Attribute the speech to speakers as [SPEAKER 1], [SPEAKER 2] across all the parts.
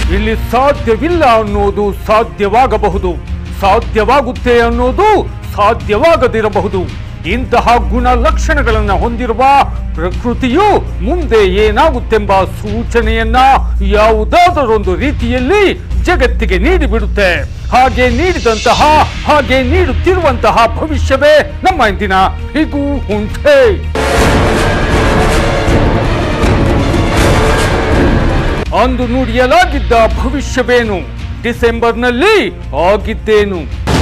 [SPEAKER 1] ಇಲ್ಲಿ ಸಾಧ್ಯವಿಲ್ಲ ಅನ್ನೋದು ಸಾಧ್ಯವಾಗಬಹುದು ಸಾಧ್ಯವಾಗುತ್ತೆ ಅನ್ನೋದು ಸಾಧ್ಯವಾಗದಿರಬಹುದು ಇಂತಹ ಗುಣ ಲಕ್ಷಣಗಳನ್ನು ಹೊಂದಿರುವ ಪ್ರಕೃತಿಯು ಮುಂದೆ ಏನಾಗುತ್ತೆಂಬ ಸೂಚನೆಯನ್ನ ಯಾವುದಾದರೊಂದು ರೀತಿಯಲ್ಲಿ ಜಗತ್ತಿಗೆ ನೀಡಿಬಿಡುತ್ತೆ ಹಾಗೆ ನೀಡಿದಂತಹ ಹಾಗೆ ನೀಡುತ್ತಿರುವಂತಹ ಭವಿಷ್ಯವೇ ನಮ್ಮ ಇಂದಿನ ಹಿಗೂ ಹುಂಟೆ ಅಂದು ನುಡಿಯಲಾಗಿದ್ದ ಭವಿಷ್ಯವೇನು ಡಿಸೆಂಬರ್ನಲ್ಲಿ ಆಗಿದ್ದೇನು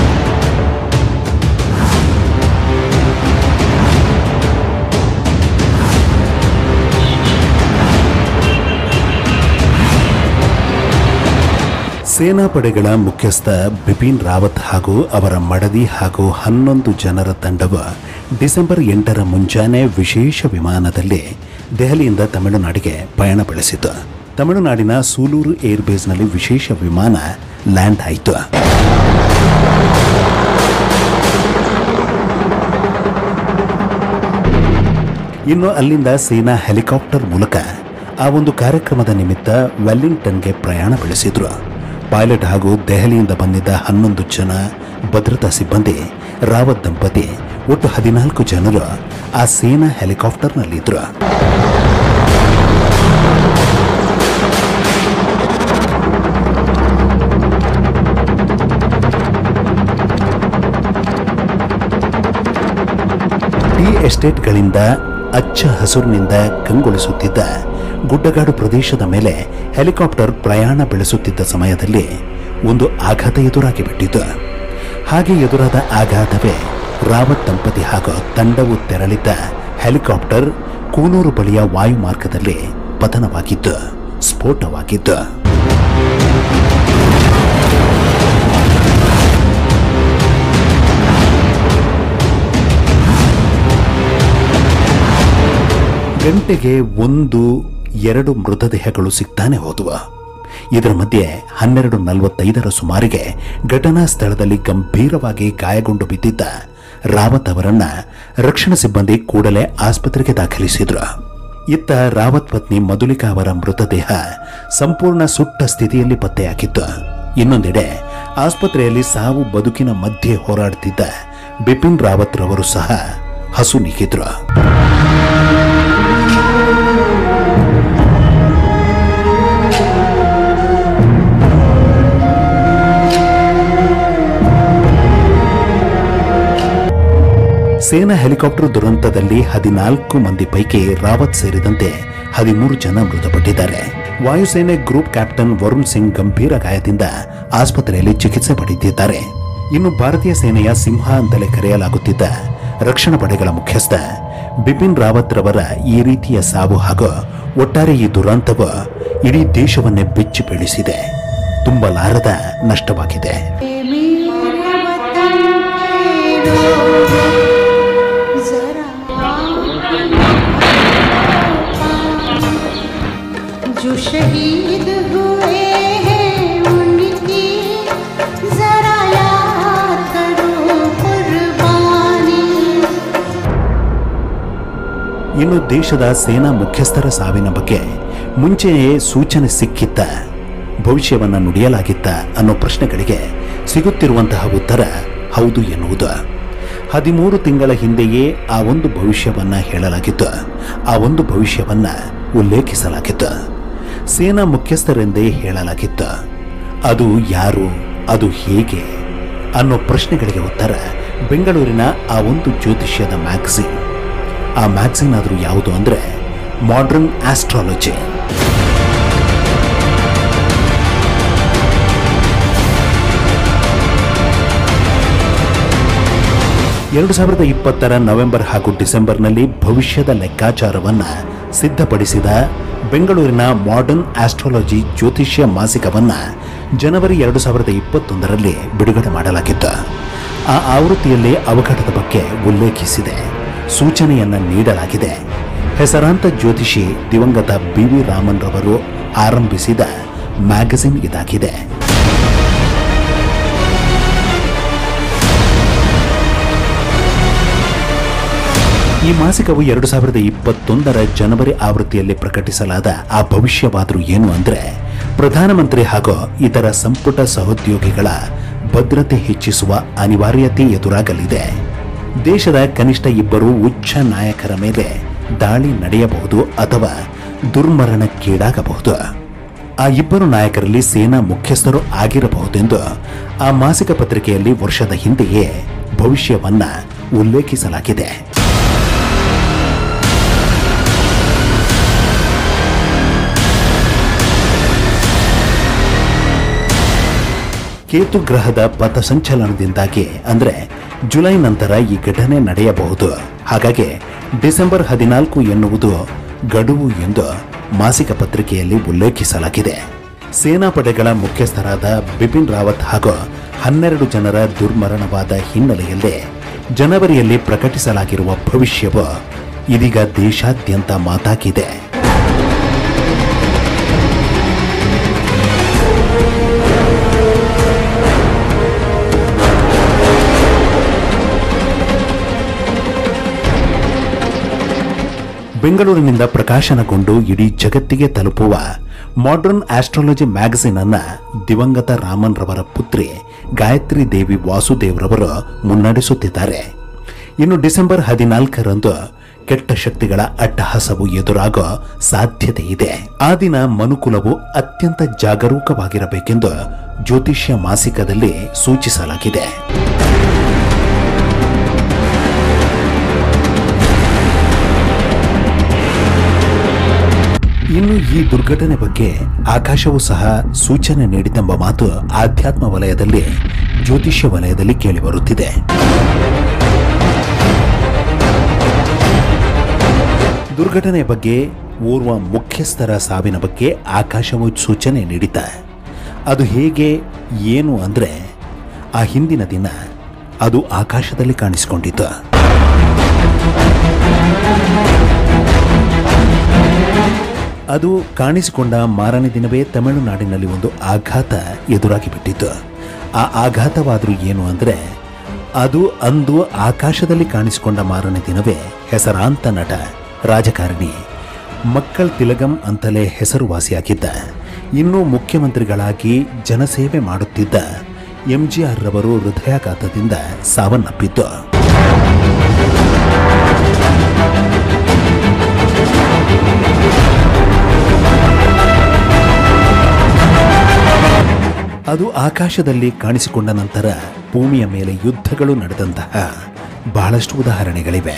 [SPEAKER 2] ಸೇನಾಪಡೆಗಳ ಮುಖ್ಯಸ್ಥ ಬಿಪಿನ್ ರಾವತ್ ಹಾಗೂ ಅವರ ಮಡದಿ ಹಾಗೂ ಹನ್ನೊಂದು ಜನರ ತಂಡವು ಡಿಸೆಂಬರ್ ಎಂಟರ ಮುಂಜಾನೆ ವಿಶೇಷ ವಿಮಾನದಲ್ಲಿ ದೆಹಲಿಯಿಂದ ತಮಿಳುನಾಡಿಗೆ ಪಯಣ ಬೆಳೆಸಿತು ತಮಿಳುನಾಡಿನ ಸೂಲೂರು ಏರ್ಬೇಸ್ನಲ್ಲಿ ವಿಶೇಷ ವಿಮಾನ ಲ್ಯಾಂಡ್ ಆಯಿತು ಇನ್ನು ಅಲ್ಲಿಂದ ಸೇನಾ ಹೆಲಿಕಾಪ್ಟರ್ ಮೂಲಕ ಆ ಒಂದು ಕಾರ್ಯಕ್ರಮದ ನಿಮಿತ್ತ ವೆಲ್ಲಿಂಗ್ಟನ್ಗೆ ಪ್ರಯಾಣ ಬೆಳೆಸಿದ್ರು ಪೈಲಟ್ ಹಾಗೂ ದೆಹಲಿಯಿಂದ ಬಂದಿದ್ದ ಹನ್ನೊಂದು ಜನ ಭದ್ರತಾ ಸಿಬ್ಬಂದಿ ರಾವತ್ ದಂಪತಿ ಒಟ್ಟು ಹದಿನಾಲ್ಕು ಜನರು ಆ ಸೇನಾ ಹೆಲಿಕಾಪ್ಟರ್ನಲ್ಲಿದ್ರು ಟೀ ಎಸ್ಟೇಟ್ಗಳಿಂದ ಅಚ್ಚ ಹಸುರಿನಿಂದ ಕಂಗೊಳಿಸುತ್ತಿದ್ದ ಗುಡ್ಡಗಾಡು ಪ್ರದೇಶದ ಮೇಲೆ ಹೆಲಿಕಾಪ್ಟರ್ ಪ್ರಯಾಣ ಬೆಳೆಸುತ್ತಿದ್ದ ಸಮಯದಲ್ಲಿ ಒಂದು ಆಘಾತ ಎದುರಾಗಿ ಬಿಟ್ಟಿತು ಹಾಗೆ ಎದುರಾದ ಆಘಾತವೇ ರಾವತ್ ದಂಪತಿ ಹಾಗೂ ತಂಡವು ತೆರಳಿದ್ದ ಹೆಲಿಕಾಪ್ಟರ್ ಕೂನೂರು ಬಳಿಯ ವಾಯುಮಾರ್ಗದಲ್ಲಿ ಪತನವಾಗಿದ್ದು ಸ್ಫೋಟವಾಗಿದ್ದು ಗಂಟೆಗೆ ಒಂದು ಎರಡು ಮೃತದೇಹಗಳು ಸಿಗ್ತಾನೆ ಹೋದುವ ಇದರ ಮಧ್ಯೆ ಹನ್ನೆರಡು ನಲವತ್ತೈದರ ಸುಮಾರಿಗೆ ಘಟನಾ ಸ್ಥಳದಲ್ಲಿ ಗಂಭೀರವಾಗಿ ಗಾಯಗೊಂಡು ಬಿದ್ದಿದ್ದ ರಾವತ್ ಅವರನ್ನ ರಕ್ಷಣಾ ಸಿಬ್ಬಂದಿ ಕೂಡಲೇ ಆಸ್ಪತ್ರೆಗೆ ದಾಖಲಿಸಿದ್ರು ಇತ್ತ ರಾವತ್ ಪತ್ನಿ ಮಧುಲಿಕಾ ಅವರ ಮೃತದೇಹ ಸಂಪೂರ್ಣ ಸುಟ್ಟ ಸ್ಥಿತಿಯಲ್ಲಿ ಪತ್ತೆಯಾಗಿತ್ತು ಇನ್ನೊಂದೆಡೆ ಆಸ್ಪತ್ರೆಯಲ್ಲಿ ಸಾವು ಬದುಕಿನ ಮಧ್ಯೆ ಹೋರಾಡುತ್ತಿದ್ದ ಬಿಪಿನ್ ರಾವತ್ ರವರು ಸಹ ಹಸು ನೀಗಿದ್ರು ಸೇನಾ ಹೆಲಿಕಾಪ್ಟರ್ ದುರಂತದಲ್ಲಿ ಹದಿನಾಲ್ಕು ಮಂದಿ ಪೈಕಿ ರಾವತ್ ಸೇರಿದಂತೆ ಹದಿಮೂರು ಜನ ಮೃತಪಟ್ಟಿದ್ದಾರೆ ವಾಯುಸೇನೆ ಗ್ರೂಪ್ ಕ್ಯಾಪ್ಟನ್ ವರುಣ್ ಸಿಂಗ್ ಗಂಭೀರ ಗಾಯದಿಂದ ಆಸ್ಪತ್ರೆಯಲ್ಲಿ ಚಿಕಿತ್ಸೆ ಪಡೆದಿದ್ದಾರೆ ಇನ್ನು ಭಾರತೀಯ ಸೇನೆಯ ಸಿಂಹ ಅಂತಲೇ ಕರೆಯಲಾಗುತ್ತಿದ್ದ ರಕ್ಷಣಾ ಪಡೆಗಳ ಮುಖ್ಯಸ್ಥ ಬಿಪಿನ್ ರಾವತ್ ರವರ ಈ ರೀತಿಯ ಸಾವು ಹಾಗೂ ಒಟ್ಟಾರೆ ಈ ದುರಂತವು ಇಡೀ ದೇಶವನ್ನೇ ಬೆಚ್ಚಿ ಬೀಳಿಸಿದೆ ತುಂಬಲಾರದ ನಷ್ಟವಾಗಿದೆ
[SPEAKER 3] मेरे वतन के लोग जरा जो शहीद हुए हैं उनकी जरा याद करो कुर्बानी
[SPEAKER 2] ಇನ್ನು ದೇಶದ ಸೇನಾ ಮುಖ್ಯಸ್ಥರ ಸಾವಿನ ಬಗ್ಗೆ ಮುಂಚೆಯೇ ಸೂಚನೆ ಸಿಕ್ಕಿತ್ತ ಭವಿಷ್ಯವನ್ನ ನುಡಿಯಲಾಗಿತ್ತ ಅನ್ನೋ ಪ್ರಶ್ನೆಗಳಿಗೆ ಸಿಗುತ್ತಿರುವಂತಹ ಉತ್ತರ ಹೌದು ಎನ್ನುವುದು ಹದಿಮೂರು ತಿಂಗಳ ಹಿಂದೆಯೇ ಆ ಒಂದು ಭವಿಷ್ಯವನ್ನ ಹೇಳಲಾಗಿತ್ತು ಆ ಒಂದು ಭವಿಷ್ಯವನ್ನ ಉಲ್ಲೇಖಿಸಲಾಗಿತ್ತು ಸೇನಾ ಮುಖ್ಯಸ್ಥರೆಂದೇ ಹೇಳಲಾಗಿತ್ತು ಅದು ಯಾರು ಅದು ಹೇಗೆ ಅನ್ನೋ ಪ್ರಶ್ನೆಗಳಿಗೆ ಉತ್ತರ ಬೆಂಗಳೂರಿನ ಆ ಒಂದು ಜ್ಯೋತಿಷ್ಯದ ಮ್ಯಾಗಝಿನ್ ಆ ಮ್ಯಾಗಝಿನ್ ಆದರೂ ಯಾವುದು ಅಂದರೆ ಮಾಡರ್ನ್ ಆಸ್ಟ್ರಾಲಜಿ ಎರಡು ಸಾವಿರದ ಇಪ್ಪತ್ತರ ನವೆಂಬರ್ ಹಾಗೂ ಡಿಸೆಂಬರ್ನಲ್ಲಿ ಭವಿಷ್ಯದ ಲೆಕ್ಕಾಚಾರವನ್ನ ಸಿದ್ಧಪಡಿಸಿದ ಬೆಂಗಳೂರಿನ ಮಾಡರ್ನ್ ಆಸ್ಟ್ರಾಲಜಿ ಜ್ಯೋತಿಷ್ಯ ಮಾಸಿಕವನ್ನ ಜನವರಿ ಎರಡು ಸಾವಿರದ ಇಪ್ಪತ್ತೊಂದರಲ್ಲಿ ಬಿಡುಗಡೆ ಮಾಡಲಾಗಿತ್ತು ಆ ಆವೃತ್ತಿಯಲ್ಲಿ ಅವಘಡದ ಬಗ್ಗೆ ಉಲ್ಲೇಖಿಸಿದೆ ಸೂಚನೆಯನ್ನ ನೀಡಲಾಗಿದೆ ಹೆಸರಾಂತ ಜ್ಯೋತಿಷಿ ದಿವಂಗತ ಬಿ ವಿ ರಾಮನ್ ರವರು ಆರಂಭಿಸಿದ ಮ್ಯಾಗಝಿನ್ ಇದಾಗಿದೆ ಈ ಮಾಸಿಕವು ಎರಡು ಸಾವಿರದ ಇಪ್ಪತ್ತೊಂದರ ಜನವರಿ ಆವೃತ್ತಿಯಲ್ಲಿ ಪ್ರಕಟಿಸಲಾದ ಆ ಭವಿಷ್ಯವಾದರೂ ಏನು ಅಂದ್ರೆ ಪ್ರಧಾನಮಂತ್ರಿ ಹಾಗೂ ಇತರ ಸಂಪುಟ ಸಹೋದ್ಯೋಗಿಗಳ ಭದ್ರತೆ ಹೆಚ್ಚಿಸುವ ಅನಿವಾರ್ಯತೆ ಎದುರಾಗಲಿದೆ ದೇಶದ ಕನಿಷ್ಠ ಇಬ್ಬರು ಉಚ್ಚ ನಾಯಕರ ಮೇಲೆ ದಾಳಿ ನಡೆಯಬಹುದು ಅಥವಾ ದುರ್ಮರಣಕ್ಕೀಡಾಗಬಹುದು ಆ ಇಬ್ಬರು ನಾಯಕರಲ್ಲಿ ಸೇನಾ ಮುಖ್ಯಸ್ಥರು ಆಗಿರಬಹುದೆಂದು ಆ ಮಾಸಿಕ ಪತ್ರಿಕೆಯಲ್ಲಿ ವರ್ಷದ ಹಿಂದೆಯೇ ಭವಿಷ್ಯವನ್ನ ಉಲ್ಲೇಖಿಸಲಾಗಿದೆ ಕೇತು ಗ್ರಹದ ಪಥಸಂಚಲನದಿಂದಾಗಿ ಅಂದ್ರೆ ಜುಲೈ ನಂತರ ಈ ಘಟನೆ ನಡೆಯಬಹುದು ಹಾಗಾಗಿ ಡಿಸೆಂಬರ್ ಹದಿನಾಲ್ಕು ಎನ್ನುವುದು ಗಡುವು ಎಂದು ಮಾಸಿಕ ಪತ್ರಿಕೆಯಲ್ಲಿ ಉಲ್ಲೇಖಿಸಲಾಗಿದೆ ಸೇನಾಪಡೆಗಳ ಮುಖ್ಯಸ್ಥರಾದ ಬಿಪಿನ್ ರಾವತ್ ಹಾಗೂ ಹನ್ನೆರಡು ಜನರ ದುರ್ಮರಣವಾದ ಹಿನ್ನೆಲೆಯಲ್ಲಿ ಜನವರಿಯಲ್ಲಿ ಪ್ರಕಟಿಸಲಾಗಿರುವ ಭವಿಷ್ಯವು ಇದೀಗ ದೇಶಾದ್ಯಂತ ಮಾತಾಗಿದೆ ಬೆಂಗಳೂರಿನಿಂದ ಪ್ರಕಾಶನಗೊಂಡು ಇಡೀ ಜಗತ್ತಿಗೆ ತಲುಪುವ ಮಾಡರ್ನ್ ಆಸ್ಟ್ರಾಲಜಿ ಮ್ಯಾಗಝಿನ್ ಅನ್ನ ದಿವಂಗತ ರಾಮನ್ ರವರ ಪುತ್ರಿ ಗಾಯತ್ರಿ ದೇವಿ ವಾಸುದೇವ್ರವರು ಮುನ್ನಡೆಸುತ್ತಿದ್ದಾರೆ ಇನ್ನು ಡಿಸೆಂಬರ್ ಹದಿನಾಲ್ಕರಂದು ಕೆಟ್ಟ ಶಕ್ತಿಗಳ ಅಟ್ಟಹಾಸವು ಎದುರಾಗೋ ಸಾಧ್ಯತೆ ಇದೆ ಆ ದಿನ ಮನುಕುಲವು ಅತ್ಯಂತ ಜಾಗರೂಕವಾಗಿರಬೇಕೆಂದು ಜ್ಯೋತಿಷ್ಯ ಮಾಸಿಕದಲ್ಲಿ ಸೂಚಿಸಲಾಗಿದೆ ಇನ್ನು ಈ ದುರ್ಘಟನೆ ಬಗ್ಗೆ ಆಕಾಶವು ಸಹ ಸೂಚನೆ ನೀಡಿತೆಂಬ ಮಾತು ಆಧ್ಯಾತ್ಮ ವಲಯದಲ್ಲಿ ಜ್ಯೋತಿಷ್ಯ ವಲಯದಲ್ಲಿ ಕೇಳಿಬರುತ್ತಿದೆ ದುರ್ಘಟನೆ ಬಗ್ಗೆ ಓರ್ವ ಮುಖ್ಯಸ್ಥರ ಸಾವಿನ ಬಗ್ಗೆ ಆಕಾಶವು ಸೂಚನೆ ನೀಡಿತ ಅದು ಹೇಗೆ ಏನು ಅಂದ್ರೆ ಆ ಹಿಂದಿನ ದಿನ ಅದು ಆಕಾಶದಲ್ಲಿ ಕಾಣಿಸಿಕೊಂಡಿತು ಅದು ಕಾಣಿಸಿಕೊಂಡ ಮಾರನೇ ದಿನವೇ ತಮಿಳುನಾಡಿನಲ್ಲಿ ಒಂದು ಆಘಾತ ಎದುರಾಗಿ ಬಿಟ್ಟಿತ್ತು ಆ ಆಘಾತವಾದರೂ ಏನು ಅಂದರೆ ಅದು ಅಂದು ಆಕಾಶದಲ್ಲಿ ಕಾಣಿಸಿಕೊಂಡ ಮಾರನೇ ದಿನವೇ ಹೆಸರಾಂತ ನಟ ರಾಜಕಾರಣಿ ಮಕ್ಕಳ್ ತಿಲಗಂ ಅಂತಲೇ ಹೆಸರುವಾಸಿಯಾಗಿದ್ದ ಇನ್ನೂ ಮುಖ್ಯಮಂತ್ರಿಗಳಾಗಿ ಜನಸೇವೆ ಮಾಡುತ್ತಿದ್ದ ಎಂಜಿಆರ್ ರವರು ಹೃದಯಾಘಾತದಿಂದ ಸಾವನ್ನಪ್ಪಿದ್ದು ಅದು ಆಕಾಶದಲ್ಲಿ ಕಾಣಿಸಿಕೊಂಡ ನಂತರ ಭೂಮಿಯ ಮೇಲೆ ಯುದ್ಧಗಳು ನಡೆದಂತಹ ಬಹಳಷ್ಟು ಉದಾಹರಣೆಗಳಿವೆ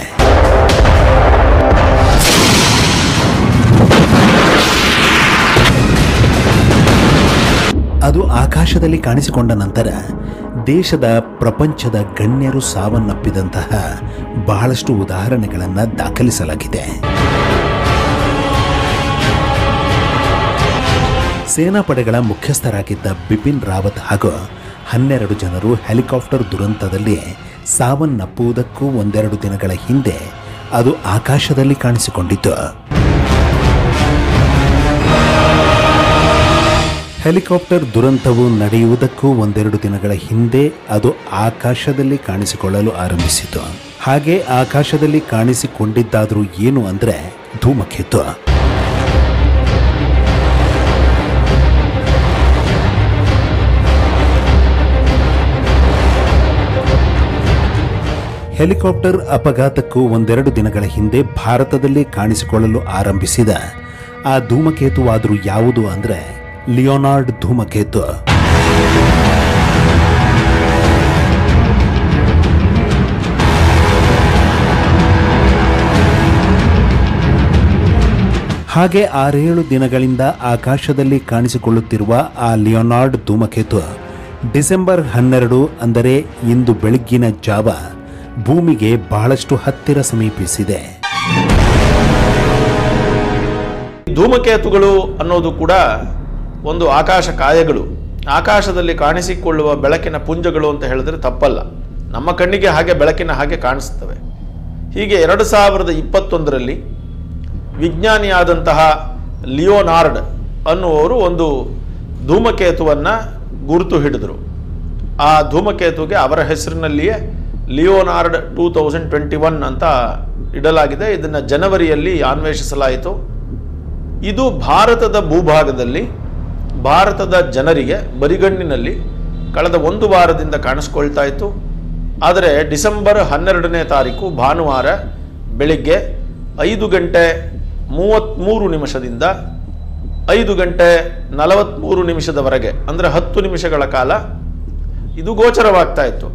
[SPEAKER 2] ಅದು ಆಕಾಶದಲ್ಲಿ ಕಾಣಿಸಿಕೊಂಡ ನಂತರ ದೇಶದ ಪ್ರಪಂಚದ ಗಣ್ಯರು ಸಾವನ್ನಪ್ಪಿದಂತಹ ಬಹಳಷ್ಟು ಉದಾಹರಣೆಗಳನ್ನು ದಾಖಲಿಸಲಾಗಿದೆ ಸೇನಾಪಡೆಗಳ ಮುಖ್ಯಸ್ಥರಾಗಿದ್ದ ಬಿಪಿನ್ ರಾವತ್ ಹಾಗೂ ಹನ್ನೆರಡು ಜನರು ಹೆಲಿಕಾಪ್ಟರ್ ದುರಂತದಲ್ಲಿ ಸಾವನ್ನಪ್ಪುವುದಕ್ಕೂ ಒಂದೆರಡು ದಿನಗಳ ಹಿಂದೆ ಅದು ಆಕಾಶದಲ್ಲಿ ಕಾಣಿಸಿಕೊಂಡಿತು ಹೆಲಿಕಾಪ್ಟರ್ ದುರಂತವು ನಡೆಯುವುದಕ್ಕೂ ಒಂದೆರಡು ದಿನಗಳ ಹಿಂದೆ ಅದು ಆಕಾಶದಲ್ಲಿ ಕಾಣಿಸಿಕೊಳ್ಳಲು ಆರಂಭಿಸಿತು ಹಾಗೆ ಆಕಾಶದಲ್ಲಿ ಕಾಣಿಸಿಕೊಂಡಿದ್ದಾದರೂ ಏನು ಅಂದ್ರೆ ಧೂಮಕೇತು ಹೆಲಿಕಾಪ್ಟರ್ ಅಪಘಾತಕ್ಕೂ ಒಂದೆರಡು ದಿನಗಳ ಹಿಂದೆ ಭಾರತದಲ್ಲಿ ಕಾಣಿಸಿಕೊಳ್ಳಲು ಆರಂಭಿಸಿದ ಆ ಧೂಮಕೇತುವಾದರೂ ಯಾವುದು ಅಂದ್ರೆ ಲಿಯೋನಾರ್ಡ್ ಧೂಮಕೇತು ಹಾಗೆ ಆರೇಳು ದಿನಗಳಿಂದ ಆಕಾಶದಲ್ಲಿ ಕಾಣಿಸಿಕೊಳ್ಳುತ್ತಿರುವ ಆ ಲಿಯೋನಾರ್ಡ್ ಧೂಮಕೇತು ಡಿಸೆಂಬರ್ ಹನ್ನೆರಡು ಅಂದರೆ ಇಂದು ಬೆಳಗ್ಗಿನ ಜಾವ ಭೂಮಿಗೆ ಬಹಳಷ್ಟು ಹತ್ತಿರ ಸಮೀಪಿಸಿದೆ
[SPEAKER 4] ಧೂಮಕೇತುಗಳು ಅನ್ನೋದು ಕೂಡ ಒಂದು ಆಕಾಶ ಕಾಯಗಳು ಆಕಾಶದಲ್ಲಿ ಕಾಣಿಸಿಕೊಳ್ಳುವ ಬೆಳಕಿನ ಪುಂಜಗಳು ಅಂತ ಹೇಳಿದ್ರೆ ತಪ್ಪಲ್ಲ ನಮ್ಮ ಕಣ್ಣಿಗೆ ಹಾಗೆ ಬೆಳಕಿನ ಹಾಗೆ ಕಾಣಿಸ್ತವೆ ಹೀಗೆ ಎರಡು ಸಾವಿರದ ಇಪ್ಪತ್ತೊಂದರಲ್ಲಿ ವಿಜ್ಞಾನಿಯಾದಂತಹ ಲಿಯೋನಾರ್ಡ್ ಅನ್ನುವರು ಒಂದು ಧೂಮಕೇತುವನ್ನು ಗುರುತು ಹಿಡಿದರು ಆ ಧೂಮಕೇತುಗೆ ಅವರ ಹೆಸರಿನಲ್ಲಿಯೇ Leonard two thousand twenty one ಅಂತ ಇಡಲಾಗಿದೆ ಇದನ್ನು ಜನವರಿಯಲ್ಲಿ ಅನ್ವೇಷಿಸಲಾಯಿತು ಇದು ಭಾರತದ ಭೂಭಾಗದಲ್ಲಿ ಭಾರತದ ಜನರಿಗೆ ಬರಿಗಣ್ಣಿನಲ್ಲಿ ಕಳೆದ ಒಂದು ವಾರದಿಂದ ಕಾಣಿಸ್ಕೊಳ್ತಾ ಇತ್ತು ಆದರೆ ಡಿಸೆಂಬರ್ ಹನ್ನೆರಡನೇ ತಾರೀಕು ಭಾನುವಾರ ಬೆಳಿಗ್ಗೆ ಐದು ಗಂಟೆ ಮೂವತ್ತ್ಮೂರು ನಿಮಿಷದಿಂದ ಐದು ಗಂಟೆ ನಲವತ್ತ್ಮೂರು ನಿಮಿಷದವರೆಗೆ ಅಂದರೆ ಹತ್ತು ನಿಮಿಷಗಳ ಕಾಲ ಇದು ಗೋಚರವಾಗ್ತಾ ಇತ್ತು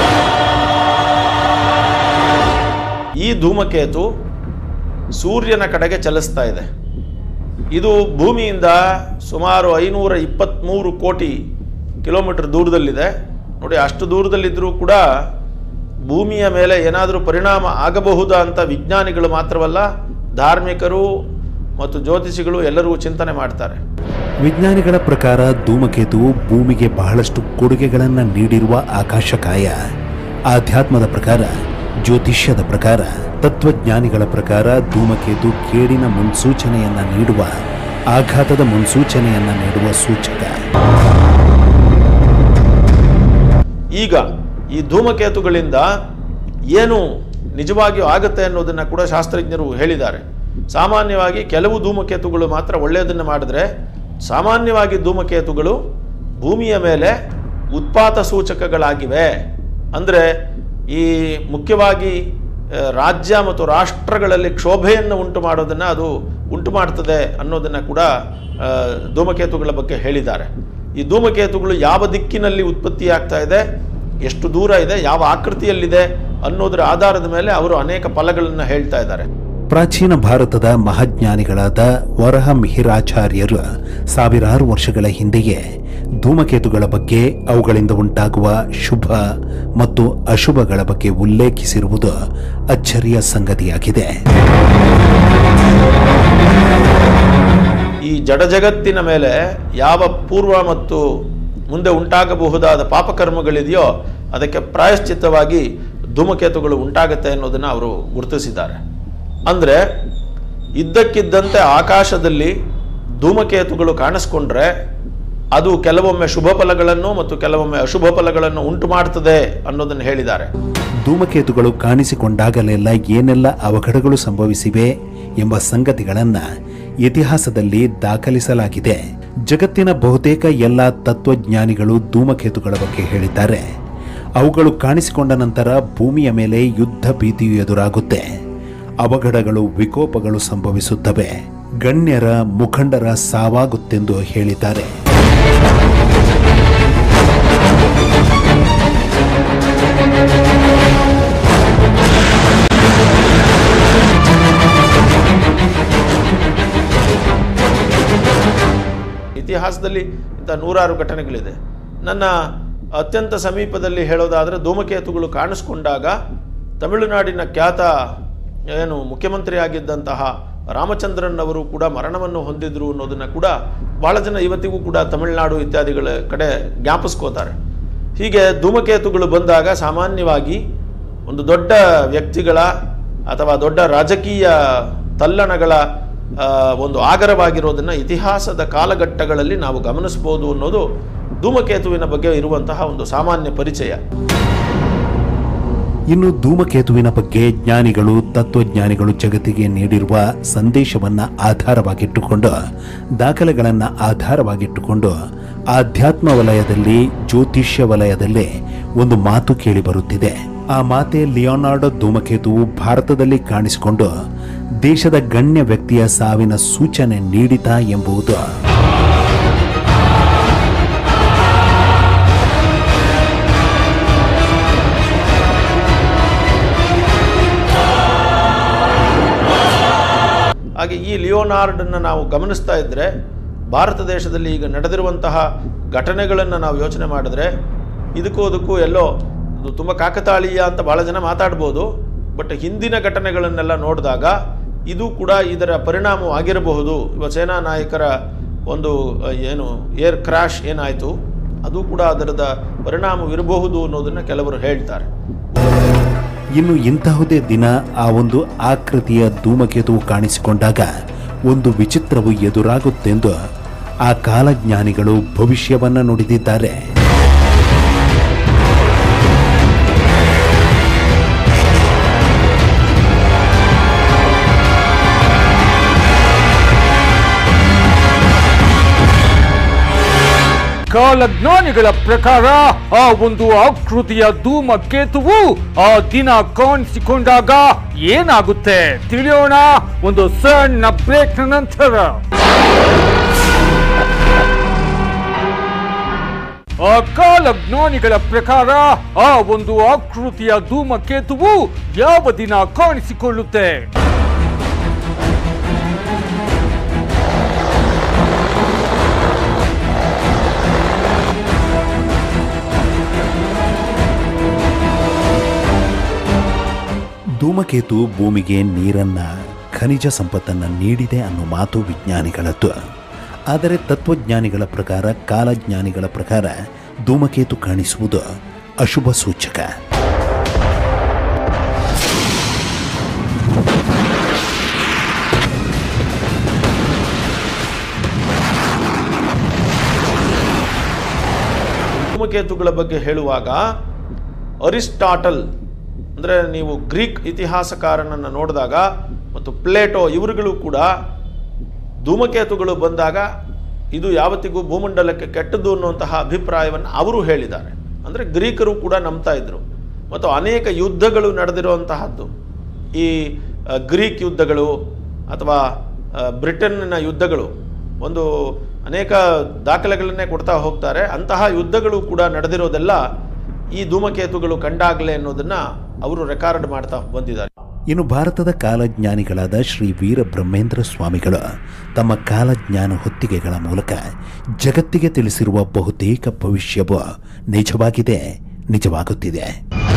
[SPEAKER 4] ಈ ಧೂಮಕೇತು ಸೂರ್ಯನ ಕಡೆಗೆ ಚಲಿಸ್ತಾ ಇದೆ ಇದು ಭೂಮಿಯಿಂದ ಸುಮಾರು ಐನೂರ ಇಪ್ಪತ್ತ್ಮೂರು ಕೋಟಿ ಕಿಲೋಮೀಟರ್ ದೂರದಲ್ಲಿದೆ ನೋಡಿ ಅಷ್ಟು ದೂರದಲ್ಲಿದ್ದರೂ ಕೂಡ ಭೂಮಿಯ ಮೇಲೆ ಏನಾದರೂ ಪರಿಣಾಮ ಆಗಬಹುದಾ ಅಂತ ವಿಜ್ಞಾನಿಗಳು ಮಾತ್ರವಲ್ಲ ಧಾರ್ಮಿಕರು ಮತ್ತು ಜ್ಯೋತಿಷಿಗಳು ಎಲ್ಲರೂ ಚಿಂತನೆ ಮಾಡ್ತಾರೆ
[SPEAKER 2] ವಿಜ್ಞಾನಿಗಳ ಪ್ರಕಾರ ಧೂಮಕೇತುವು ಭೂಮಿಗೆ ಬಹಳಷ್ಟು ಕೊಡುಗೆಗಳನ್ನು ನೀಡಿರುವ ಆಕಾಶಕಾಯ ಆಧ್ಯಾತ್ಮದ ಪ್ರಕಾರ ಜ್ಯೋತಿಷ್ಯದ ಪ್ರಕಾರ ತತ್ವಜ್ಞಾನಿಗಳ ಪ್ರಕಾರ ಧೂಮಕೇತು ಕೇಡಿನ ಮುನ್ಸೂಚನೆಯನ್ನ ನೀಡುವ ಆಘಾತದ ಮುನ್ಸೂಚನೆಯನ್ನ ನೀಡುವ ಸೂಚಕ
[SPEAKER 4] ಈಗ ಈ ಧೂಮಕೇತುಗಳಿಂದ ಏನು ನಿಜವಾಗಿಯೂ ಆಗುತ್ತೆ ಅನ್ನೋದನ್ನು ಕೂಡ ಶಾಸ್ತ್ರಜ್ಞರು ಹೇಳಿದ್ದಾರೆ ಸಾಮಾನ್ಯವಾಗಿ ಕೆಲವು ಧೂಮಕೇತುಗಳು ಮಾತ್ರ ಒಳ್ಳೆಯದನ್ನು ಮಾಡಿದ್ರೆ ಸಾಮಾನ್ಯವಾಗಿ ಧೂಮಕೇತುಗಳು ಭೂಮಿಯ ಮೇಲೆ ಉತ್ಪಾತ ಸೂಚಕಗಳಾಗಿವೆ ಅಂದರೆ ಈ ಮುಖ್ಯವಾಗಿ ಆ, ರಾಜ್ಯ ಮತ್ತು ರಾಷ್ಟ್ರಗಳಲ್ಲಿ ಕ್ಷೋಭೆಯನ್ನು ಉಂಟು ಮಾಡೋದನ್ನು ಅದು ಉಂಟು ಮಾಡ್ತದೆ ಅನ್ನೋದನ್ನು ಕೂಡ ಆ, ಧೂಮಕೇತುಗಳ ಬಗ್ಗೆ ಹೇಳಿದ್ದಾರೆ ಈ ಧೂಮಕೇತುಗಳು ಯಾವ ದಿಕ್ಕಿನಲ್ಲಿ ಉತ್ಪತ್ತಿ ಆಗ್ತಾ ಇದೆ ಎಷ್ಟು ದೂರ ಇದೆ ಯಾವ ಆಕೃತಿಯಲ್ಲಿದೆ ಅನ್ನೋದರ ಆಧಾರದ ಮೇಲೆ ಅವರು ಅನೇಕ ಫಲಗಳನ್ನು ಹೇಳ್ತಾ ಇದ್ದಾರೆ
[SPEAKER 2] ಪ್ರಾಚೀನ ಭಾರತದ ಮಹಾಜ್ಞಾನಿಗಳಾದ ವರಹ ಮಿಹಿರಾಚಾರ್ಯರು ಸಾವಿರಾರು ವರ್ಷಗಳ ಹಿಂದೆಯೇ ಧೂಮಕೇತುಗಳ ಬಗ್ಗೆ ಅವುಗಳಿಂದ ಉಂಟಾಗುವ ಶುಭ ಮತ್ತು ಅಶುಭಗಳ ಬಗ್ಗೆ ಉಲ್ಲೇಖಿಸಿರುವುದು ಅಚ್ಚರಿಯ ಸಂಗತಿಯಾಗಿದೆ
[SPEAKER 4] ಈ ಜಡ ಜಗತ್ತಿನ ಮೇಲೆ ಯಾವ ಪೂರ್ವ ಮತ್ತು ಮುಂದೆ ಉಂಟಾಗಬಹುದಾದ ಪಾಪಕರ್ಮಗಳಿದೆಯೋ ಅದಕ್ಕೆ ಪ್ರಾಯಶ್ಚಿತ್ತವಾಗಿ ಧೂಮಕೇತುಗಳು ಉಂಟಾಗುತ್ತೆ ಅನ್ನೋದನ್ನು ಅವರು ಗುರುತಿಸಿದ್ದಾರೆ ಅಂದರೆ ಇದ್ದಕ್ಕಿದ್ದಂತೆ ಆಕಾಶದಲ್ಲಿ ಧೂಮಕೇತುಗಳು ಕಾಣಿಸ್ಕೊಂಡ್ರೆ ಅದು ಕೆಲವೊಮ್ಮೆ ಶುಭ ಫಲಗಳನ್ನು ಮತ್ತು ಕೆಲವೊಮ್ಮೆ ಅಶುಭ ಫಲಗಳನ್ನು ಉಂಟು ಮಾಡ್ತದೆ ಅನ್ನೋದನ್ನು ಹೇಳಿದ್ದಾರೆ
[SPEAKER 2] ಧೂಮಕೇತುಗಳು ಕಾಣಿಸಿಕೊಂಡಾಗಲೆಲ್ಲ ಏನೆಲ್ಲ ಅವಘಡಗಳು ಸಂಭವಿಸಿವೆ ಎಂಬ ಸಂಗತಿಗಳನ್ನ ಇತಿಹಾಸದಲ್ಲಿ ದಾಖಲಿಸಲಾಗಿದೆ ಜಗತ್ತಿನ ಬಹುತೇಕ ಎಲ್ಲ ತತ್ವಜ್ಞಾನಿಗಳು ಧೂಮಕೇತುಗಳ ಬಗ್ಗೆ ಹೇಳಿದ್ದಾರೆ ಅವುಗಳು ಕಾಣಿಸಿಕೊಂಡ ನಂತರ ಭೂಮಿಯ ಮೇಲೆ ಯುದ್ಧ ಭೀತಿಯು ಎದುರಾಗುತ್ತೆ ಅವಘಡಗಳು ವಿಕೋಪಗಳು ಸಂಭವಿಸುತ್ತವೆ ಗಣ್ಯರ ಮುಖಂಡರ ಸಾವಾಗುತ್ತೆಂದು ಹೇಳಿದ್ದಾರೆ
[SPEAKER 4] ಇತಿಹಾಸದಲ್ಲಿ ಇಂಥ ನೂರಾರು ಘಟನೆಗಳಿದೆ ನನ್ನ ಅತ್ಯಂತ ಸಮೀಪದಲ್ಲಿ ಹೇಳೋದಾದರೆ ಧೂಮಕೇತುಗಳು ಕಾಣಿಸ್ಕೊಂಡಾಗ ತಮಿಳುನಾಡಿನ ಖ್ಯಾತ ಏನು ಮುಖ್ಯಮಂತ್ರಿ ಆಗಿದ್ದಂತಹ ರಾಮಚಂದ್ರನ್ ಅವರು ಕೂಡ ಮರಣವನ್ನು ಹೊಂದಿದ್ರು ಅನ್ನೋದನ್ನು ಕೂಡ ಬಹಳ ಜನ ಇವತ್ತಿಗೂ ಕೂಡ ತಮಿಳುನಾಡು ಇತ್ಯಾದಿಗಳ ಕಡೆ ಜ್ಞಾಪಿಸ್ಕೋತಾರೆ ಹೀಗೆ ಧೂಮಕೇತುಗಳು ಬಂದಾಗ ಸಾಮಾನ್ಯವಾಗಿ ಒಂದು ದೊಡ್ಡ ವ್ಯಕ್ತಿಗಳ ಅಥವಾ ದೊಡ್ಡ ರಾಜಕೀಯ ತಲ್ಲಣಗಳ ಆ, ಒಂದು ಆಗರವಾಗಿರೋದನ್ನ ಇತಿಹಾಸದ ಕಾಲಘಟ್ಟಗಳಲ್ಲಿ ನಾವು ಗಮನಿಸ್ಬೋದು ಅನ್ನೋದು ಧೂಮಕೇತುವಿನ ಬಗ್ಗೆ ಇರುವಂತಹ ಒಂದು ಸಾಮಾನ್ಯ ಪರಿಚಯ
[SPEAKER 2] ಇನ್ನು ಧೂಮಕೇತುವಿನ ಬಗ್ಗೆ ಜ್ಞಾನಿಗಳು ತತ್ವಜ್ಞಾನಿಗಳು ಜಗತ್ತಿಗೆ ನೀಡಿರುವ ಸಂದೇಶವನ್ನ ಆಧಾರವಾಗಿಟ್ಟುಕೊಂಡು ದಾಖಲೆಗಳನ್ನ ಆಧಾರವಾಗಿಟ್ಟುಕೊಂಡು ಆಧ್ಯಾತ್ಮ ವಲಯದಲ್ಲಿ ಜ್ಯೋತಿಷ್ಯ ವಲಯದಲ್ಲಿ ಒಂದು ಮಾತು ಕೇಳಿ ಬರುತ್ತಿದೆ ಆ ಮಾತೆ ಲಿಯೋನಾರ್ಡೋ ಧೂಮಕೇತುವು ಭಾರತದಲ್ಲಿ ಕಾಣಿಸಿಕೊಂಡು ದೇಶದ ಗಣ್ಯ ವ್ಯಕ್ತಿಯ ಸಾವಿನ ಸೂಚನೆ ನೀಡಿತಾ ಎಂಬುದು
[SPEAKER 4] ಹಾಗೆ ಈ ಲಿಯೋನಾರ್ಡನ್ನು ನಾವು ಗಮನಿಸ್ತಾ ಇದ್ದರೆ ಭಾರತ ದೇಶದಲ್ಲಿ ಈಗ ನಡೆದಿರುವಂತಹ ಘಟನೆಗಳನ್ನು ನಾವು ಯೋಚನೆ ಮಾಡಿದ್ರೆ ಇದಕ್ಕೂ ಅದಕ್ಕೂ ಎಲ್ಲೋ ಇದು ತುಂಬ ಕಾಕತಾಳೀಯ ಅಂತ ಭಾಳ ಜನ ಮಾತಾಡ್ಬೋದು ಬಟ್ ಹಿಂದಿನ ಘಟನೆಗಳನ್ನೆಲ್ಲ ನೋಡಿದಾಗ ಇದು ಕೂಡ ಇದರ ಪರಿಣಾಮವಾಗಿರಬಹುದು ಇವ ಸೇನಾ ನಾಯಕರ ಒಂದು ಅ, ಏನು ಏರ್ ಕ್ರಾಶ್ ಏನಾಯಿತು ಅದು ಕೂಡ ಅದರದ ಪರಿಣಾಮವಿರಬಹುದು ಅನ್ನೋದನ್ನು ಕೆಲವರು ಹೇಳ್ತಾರೆ
[SPEAKER 2] ಇನ್ನು ಇಂತಹುದೇ ದಿನ ಆ ಒಂದು ಆಕೃತಿಯ ಧೂಮಕೇತುವು ಕಾಣಿಸಿಕೊಂಡಾಗ ಒಂದು ವಿಚಿತ್ರವು ಎದುರಾಗುತ್ತೆಂದು ಆ ಕಾಲಜ್ಞಾನಿಗಳು ಭವಿಷ್ಯವನ್ನ ನುಡಿದಿದ್ದಾರೆ
[SPEAKER 1] ಕಾಲಜ್ಞಾನಿಗಳ ಪ್ರಕಾರ ಆ ಒಂದು ಆಕೃತಿಯ ಧೂಮಕೇತುವು ಆ ದಿನ ಕಾಣಿಸಿಕೊಂಡಾಗ ಏನಾಗುತ್ತೆ ತಿಳಿಯೋಣ ಒಂದು ಸಣ್ಣ ಬ್ರೇಕ್ ನಂತರ ಆ ಕಾಲಜ್ಞಾನಿಗಳ ಪ್ರಕಾರ ಆ ಒಂದು ಆಕೃತಿಯ ಧೂಮಕೇತುವು ಯಾವ ದಿನ ಕಾಣಿಸಿಕೊಳ್ಳುತ್ತೆ
[SPEAKER 2] ಧೂಮಕೇತು ಭೂಮಿಗೆ ನೀರನ್ನ ಖನಿಜ ಸಂಪತ್ತನ್ನ ನೀಡಿದೆ ಅನ್ನೋ ಮಾತು ವಿಜ್ಞಾನಿಗಳದ್ದು ಆದರೆ ತತ್ವಜ್ಞಾನಿಗಳ ಪ್ರಕಾರ ಕಾಲಜ್ಞಾನಿಗಳ ಪ್ರಕಾರ ಧೂಮಕೇತು ಕಾಣಿಸುವುದು ಅಶುಭ ಸೂಚಕ
[SPEAKER 4] ಧೂಮಕೇತುಗಳ ಬಗ್ಗೆ ಹೇಳುವಾಗ ಅರಿಸ್ಟಾಟಲ್ ಅಂದರೆ ನೀವು ಗ್ರೀಕ್ ಇತಿಹಾಸಕಾರನನ್ನು ನೋಡಿದಾಗ ಮತ್ತು ಪ್ಲೇಟೋ ಇವರುಗಳು ಕೂಡ ಧೂಮಕೇತುಗಳು ಬಂದಾಗ ಇದು ಯಾವತ್ತಿಗೂ ಭೂಮಂಡಲಕ್ಕೆ ಕೆಟ್ಟದ್ದು ಅನ್ನುವಂತಹ ಅಭಿಪ್ರಾಯವನ್ನು ಅವರು ಹೇಳಿದ್ದಾರೆ ಅಂದರೆ ಗ್ರೀಕರು ಕೂಡ ನಂಬ್ತಾ ಇದ್ರು ಮತ್ತು ಅನೇಕ ಯುದ್ಧಗಳು ನಡೆದಿರುವಂತಹದ್ದು ಈ ಆ, ಗ್ರೀಕ್ ಯುದ್ಧಗಳು ಅಥವಾ ಆ, ಬ್ರಿಟನ್ನಿನ ಯುದ್ಧಗಳು ಒಂದು ಅನೇಕ ದಾಖಲೆಗಳನ್ನೇ ಕೊಡ್ತಾ ಹೋಗ್ತಾರೆ ಅಂತಹ ಯುದ್ಧಗಳು ಕೂಡ ನಡೆದಿರೋದೆಲ್ಲ ಈ ಧೂಮಕೇತುಗಳು ಕಂಡಾಗಲೇ ಅನ್ನೋದನ್ನ ಅವರು ರೆಕಾರ್ಡ್ ಮಾಡ್ತಾ ಬಂದಿದ್ದಾರೆ
[SPEAKER 2] ಇನ್ನು ಭಾರತದ ಕಾಲಜ್ಞಾನಿಗಳಾದ ಶ್ರೀ ವೀರ ಬ್ರಹ್ಮೇಂದ್ರ ಸ್ವಾಮಿಗಳು ತಮ್ಮ ಕಾಲಜ್ಞಾನ ಹೊತ್ತಿಗೆಗಳ ಮೂಲಕ ಜಗತ್ತಿಗೆ ತಿಳಿಸಿರುವ ಬಹುತೇಕ ಭವಿಷ್ಯವು ನಿಜವಾಗಿದೆ ನಿಜವಾಗುತ್ತಿದೆ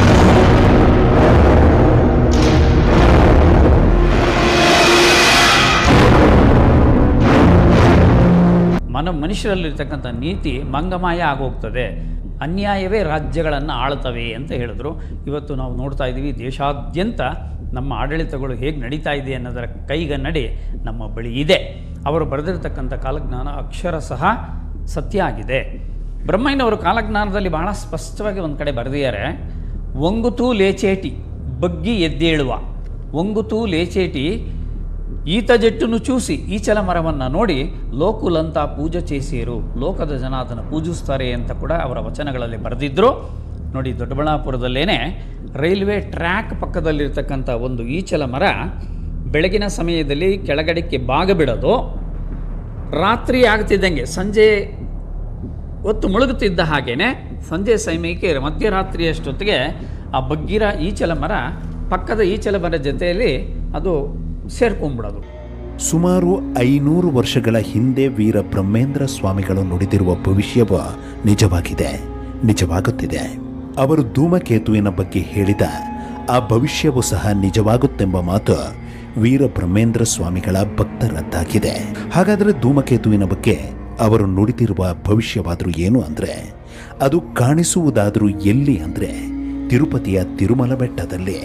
[SPEAKER 5] ಮನ ಮನುಷ್ಯರಲ್ಲಿರ್ತಕ್ಕಂಥ ನೀತಿ ಮಂಗಮಾಯ ಆಗೋಗ್ತದೆ ಅನ್ಯಾಯವೇ ರಾಜ್ಯಗಳನ್ನು ಆಳ್ತವೆ ಅಂತ ಹೇಳಿದ್ರು ಇವತ್ತು ನಾವು ನೋಡ್ತಾ ಇದ್ದೀವಿ ದೇಶಾದ್ಯಂತ ನಮ್ಮ ಆಡಳಿತಗಳು ಹೇಗೆ ನಡೀತಾ ಇದೆ ಅನ್ನೋದರ ಕೈಗನ್ನಡಿ ನಮ್ಮ ಬಳಿ ಇದೆ ಅವರು ಬರೆದಿರ್ತಕ್ಕಂಥ ಕಾಲಜ್ಞಾನ ಅಕ್ಷರ ಸಹ ಸತ್ಯ ಆಗಿದೆ ಬ್ರಹ್ಮಯ್ಯನವರು ಕಾಲಜ್ಞಾನದಲ್ಲಿ ಬಹಳ ಸ್ಪಷ್ಟವಾಗಿ ಒಂದು ಕಡೆ ಬರೆದಿದ್ದಾರೆ ಒಂಗುತೂ ಲೇಚೇಟಿ ಬಗ್ಗಿ ಎದ್ದೇಳುವ ಒಂಗುತೂ ಲೇಚೇಟಿ ಈತ ಜಟ್ಟುನು చూసి ಈಚಲ ಮರವನ್ನು ನೋಡಿ ಲೋಕುಲಂತ ಪೂಜೆ చేసేರು ಲೋಕದ ಜನ ಅದನ್ನು ಪೂಜಿಸ್ತಾರೆ ಅಂತ ಕೂಡ ಅವರ ವಚನಗಳಲ್ಲಿ ಬರೆದಿದ್ದರು ನೋಡಿ ದೊಡ್ಡಬಳ್ಳಾಪುರದಲ್ಲೇನೆ ರೈಲ್ವೆ ಟ್ರ್ಯಾಕ್ ಪಕ್ಕದಲ್ಲಿರ್ತಕ್ಕಂಥ ಒಂದು ಈಚಲ ಮರ ಬೆಳಗಿನ ಸಮಯದಲ್ಲಿ ಕೆಳಗಡೆಕ್ಕೆ ಬಾಗ ಬಿಡೋದು ರಾತ್ರಿ ಆಗ್ತಿದ್ದಂಗೆ ಸಂಜೆ ಹೊತ್ತು ಮುಳುಗುತ್ತಿದ್ದ ಹಾಗೇನೆ ಸಂಜೆ ಸಮಯಕ್ಕೆ ಮಧ್ಯರಾತ್ರಿ ಅಷ್ಟೊತ್ತಿಗೆ ಆ ಬಗ್ಗಿರ ಈಚಲ ಮರ ಪಕ್ಕದ ಈಚಲ ಮರ ಜೊತೆಯಲ್ಲಿ ಅದು ಸೇರ್ಕೊಂಡ್ಬಿಡೋದು
[SPEAKER 2] ಸುಮಾರು ಐನೂರು ವರ್ಷಗಳ ಹಿಂದೆ ವೀರ ಬ್ರಹ್ಮೇಂದ್ರ ಸ್ವಾಮಿಗಳು ನುಡಿದಿರುವ ಭವಿಷ್ಯವು ನಿಜವಾಗಿದೆ ನಿಜವಾಗುತ್ತಿದೆ ಅವರು ಧೂಮಕೇತುವಿನ ಬಗ್ಗೆ ಹೇಳಿದ ಆ ಭವಿಷ್ಯವು ಸಹ ನಿಜವಾಗುತ್ತೆಂಬ ಮಾತು ವೀರ ಬ್ರಹ್ಮೇಂದ್ರ ಸ್ವಾಮಿಗಳ ಭಕ್ತರದ್ದಾಗಿದೆ ಹಾಗಾದರೆ ಧೂಮಕೇತುವಿನ ಬಗ್ಗೆ ಅವರು ನುಡಿದಿರುವ ಭವಿಷ್ಯವಾದರೂ ಏನು ಅಂದರೆ ಅದು ಕಾಣಿಸುವುದಾದರೂ ಎಲ್ಲಿ ಅಂದರೆ ತಿರುಪತಿಯ ತಿರುಮಲ ಬೆಟ್ಟದಲ್ಲಿ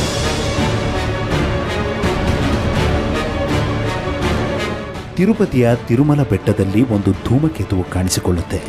[SPEAKER 2] ತಿರುಪತಿಯ ತಿರುಮಲ ಬೆಟ್ಟದಲ್ಲಿ ಒಂದು ಧೂಮಕೇತುವು ಕಾಣಿಸಿಕೊಳ್ಳುತ್ತೆ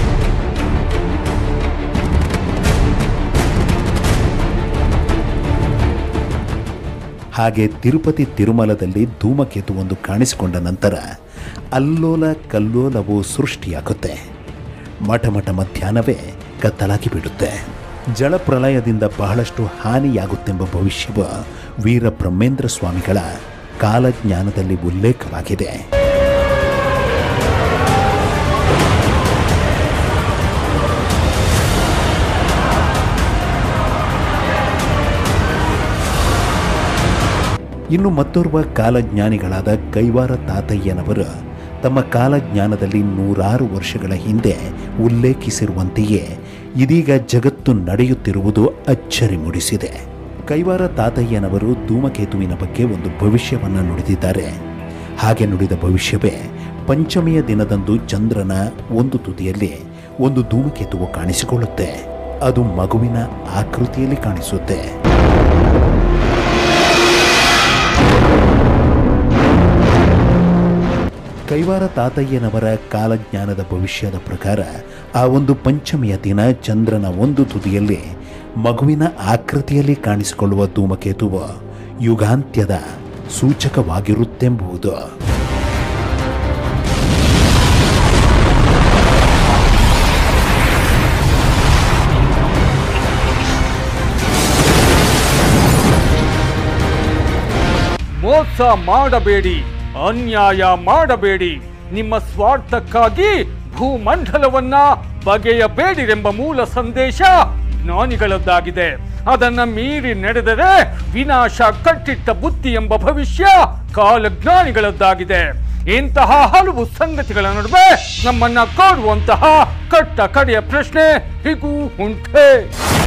[SPEAKER 2] ಹಾಗೆ ತಿರುಪತಿ ತಿರುಮಲದಲ್ಲಿ ಧೂಮಕೇತು ಒಂದು ಕಾಣಿಸಿಕೊಂಡ ನಂತರ ಅಲ್ಲೋಲ ಕಲ್ಲೋಲವು ಸೃಷ್ಟಿಯಾಗುತ್ತೆ ಮಠ ಮಠ ಮಧ್ಯಾಹ್ನವೇ ಕತ್ತಲಾಗಿ ಬಿಡುತ್ತೆ ಜಲಪ್ರಳಯದಿಂದ ಬಹಳಷ್ಟು ಹಾನಿಯಾಗುತ್ತೆಂಬ ಭವಿಷ್ಯವು ವೀರ ಬ್ರಹ್ಮೇಂದ್ರ ಸ್ವಾಮಿಗಳ ಕಾಲಜ್ಞಾನದಲ್ಲಿ ಉಲ್ಲೇಖವಾಗಿದೆ ಇನ್ನು ಮತ್ತೋರ್ವ ಕಾಲಜ್ಞಾನಿಗಳಾದ ಕೈವಾರ ತಾತಯ್ಯನವರು ತಮ್ಮ ಕಾಲಜ್ಞಾನದಲ್ಲಿ ನೂರಾರು ವರ್ಷಗಳ ಹಿಂದೆ ಉಲ್ಲೇಖಿಸಿರುವಂತೆಯೇ ಇದೀಗ ಜಗತ್ತು ನಡೆಯುತ್ತಿರುವುದು ಅಚ್ಚರಿ ಮೂಡಿಸಿದೆ ಕೈವಾರ ತಾತಯ್ಯನವರು ಧೂಮಕೇತುವಿನ ಬಗ್ಗೆ ಒಂದು ಭವಿಷ್ಯವನ್ನು ನುಡಿದಿದ್ದಾರೆ ಹಾಗೆ ನುಡಿದ ಭವಿಷ್ಯವೇ ಪಂಚಮಿಯ ದಿನದಂದು ಚಂದ್ರನ ಒಂದು ತುದಿಯಲ್ಲಿ ಒಂದು ಧೂಮಕೇತುವು ಕಾಣಿಸಿಕೊಳ್ಳುತ್ತೆ ಅದು ಮಗುವಿನ ಆಕೃತಿಯಲ್ಲಿ ಕಾಣಿಸುತ್ತೆ ಕೈವಾರ ತಾತಯ್ಯನವರ ಕಾಲಜ್ಞಾನದ ಭವಿಷ್ಯದ ಪ್ರಕಾರ ಆ ಒಂದು ಪಂಚಮಿಯ ದಿನ ಚಂದ್ರನ ಒಂದು ತುದಿಯಲ್ಲಿ ಮಗುವಿನ ಆಕೃತಿಯಲ್ಲಿ ಕಾಣಿಸಿಕೊಳ್ಳುವ ಧೂಮಕೇತುವು ಯುಗಾಂತ್ಯದ ಸೂಚಕವಾಗಿರುತ್ತೆಂಬುದು
[SPEAKER 1] ಮೋಸ ಮಾಡಬೇಡಿ ಅನ್ಯಾಯ ಮಾಡಬೇಡಿ ನಿಮ್ಮ ಸ್ವಾರ್ಥಕ್ಕಾಗಿ ಭೂಮಂಡಲವನ್ನ ಬಗೆಯಬೇಡಿರೆಂಬ ಮೂಲ ಸಂದೇಶ ಜ್ಞಾನಿಗಳದ್ದಾಗಿದೆ ಅದನ್ನ ಮೀರಿ ನಡೆದರೆ ವಿನಾಶ ಕಟ್ಟಿಟ್ಟ ಬುದ್ಧಿ ಎಂಬ ಭವಿಷ್ಯ ಕಾಲಜ್ಞಾನಿಗಳದ್ದಾಗಿದೆ ಇಂತಹ ಹಲವು ಸಂಗತಿಗಳ ನಡುವೆ ನಮ್ಮನ್ನ ಕಾಡುವಂತಹ ಕಟ್ಟ ಕಡೆಯ ಪ್ರಶ್ನೆ ಹೀಗೂ ಉಂಟೆ